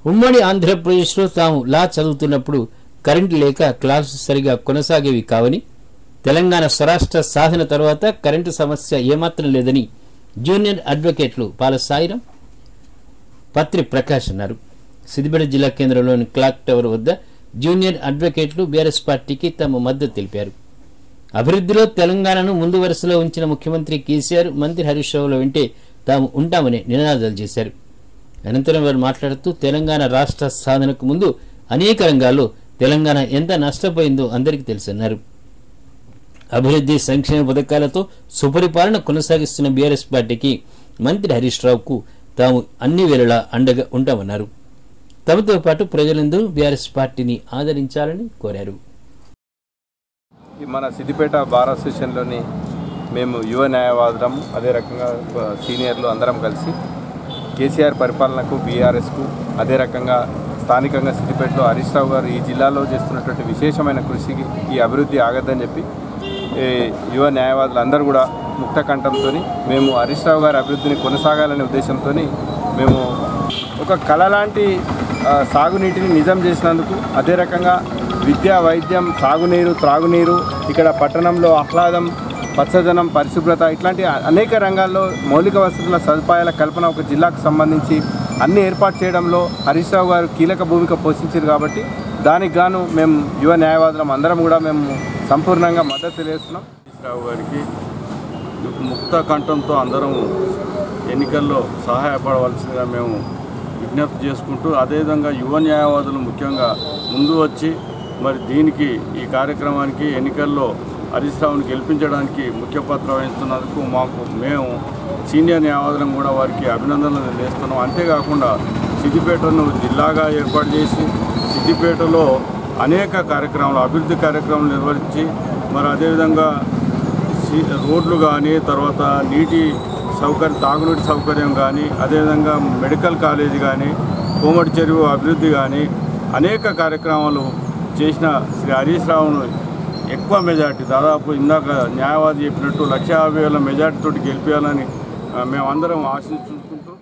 ఉమ్మడి ఆంధ్రప్రదేశ్లో తాము లా చదువుతున్నప్పుడు కరెంటు లేక క్లాసు సరిగా కొనసాగేవి కావని తెలంగాణ స్వరాష్ట్ర సాధన తర్వాత కరెంటు సమస్య ఏమాత్రం లేదని జూనియర్ అడ్వకేట్లు పాల సాయిరం పత్రి ప్రకాష్ అన్నారు సిద్దిపేట జిల్లా కేంద్రంలోని క్లాక్ టవర్ వద్ద జూనియర్ అడ్వకేట్లు బీఆర్ఎస్ పార్టీకి తమ మద్దతు తెలిపారు అభివృద్ధిలో తెలంగాణను ముందు వరుసలో ఉంచిన ముఖ్యమంత్రి కేసీఆర్ మంత్రి హరీష్ రావుల వెంటే తాము ఉంటామని నినాదాలు చేశారు అనంతరం వారు మాట్లాడుతూ తెలంగాణ రాష్ట్ర సాధనకు ముందు అనేక రంగాల్లో తెలంగాణ ఎంత నష్టపోయిందో అందరికీ తెలుసన్నారు అభివృద్ధి సంక్షేమ పథకాలతో సుపరిపాలన కొనసాగిస్తున్న బీఆర్ఎస్ పార్టీకి మంత్రి హరీష్ రావుకు తాము అన్ని వేళలా అండగా ఉంటామన్నారు తమతో పాటు ప్రజలందరూ బీఆర్ఎస్ పార్టీని ఆదరించాలని కోరారు ఈ మన సిద్దిపేట బార్ అసోసియేషన్లోని మేము యువ న్యాయవాదులం అదే రకంగా ఆ, సీనియర్లు అందరం కలిసి కేసీఆర్ పరిపాలనకు బీఆర్ఎస్కు అదే రకంగా స్థానికంగా సిద్దిపేటలో హరీష్ రావు గారు ఈ జిల్లాలో చేస్తున్నటువంటి విశేషమైన కృషికి ఈ అభివృద్ధి ఆగద్దని చెప్పి ఈ యువ న్యాయవాదులు అందరూ కూడా ముక్త కంఠంతో మేము హరీష్ రావు గారి అభివృద్ధిని కొనసాగాలనే ఉద్దేశంతో మేము ఒక కళ లాంటి ఆ, సాగునీటిని నిజం చేసినందుకు అదే రకంగా విద్య వైద్యం సాగునీరు త్రాగునీరు ఇక్కడ పట్టణంలో ఆహ్లాదం పచ్చదనం పరిశుభ్రత ఇట్లాంటి అనేక రంగాల్లో మౌలిక వసతుల సదుపాయాల కల్పన ఒక జిల్లాకు సంబంధించి అన్ని ఏర్పాటు చేయడంలో హరీష్ రావు గారు కీలక భూమిక పోషించారు కాబట్టి దానికి గాను మేము యువ న్యాయవాదులం అందరం కూడా మేము సంపూర్ణంగా మద్దతు తెలియజేస్తున్నాం రావు గారికి ముక్త కంఠంతో అందరం ఎన్నికల్లో సహాయపడవలసిందిగా మేము విజ్ఞప్తి చేసుకుంటూ అదేవిధంగా యువ న్యాయవాదులు ముఖ్యంగా ముందు వచ్చి మరి దీనికి ఈ కార్యక్రమానికి ఎన్నికల్లో హరీష్ రావుని గెలిపించడానికి ముఖ్య పాత్ర వహిస్తున్నందుకు మాకు మేము సీనియర్ న్యాయవాదులం కూడా వారికి అభినందనలు తెలియజేస్తున్నాం అంతేకాకుండా సిద్దిపేటను జిల్లాగా ఏర్పాటు చేసి సిద్దిపేటలో అనేక కార్యక్రమాలు అభివృద్ధి కార్యక్రమాలు నిర్వహించి మరి అదేవిధంగా సి- రోడ్లు కానీ తర్వాత నీటి సౌకర్యం తాగునీటి సౌకర్యం కానీ అదేవిధంగా మెడికల్ కాలేజీ కానీ కోమటి చెరువు అభివృద్ధి కానీ అనేక కార్యక్రమాలు చేసిన శ్రీ హరీష్ రావును ఎక్కువ మెజార్టీ దాదాపు ఇందాక న్యాయవాది చెప్పినట్టు లక్ష యాభై వేల మెజార్టీతోటి గెలిపించాలని ఆ, మేమందరం ఆశించుకుంటూ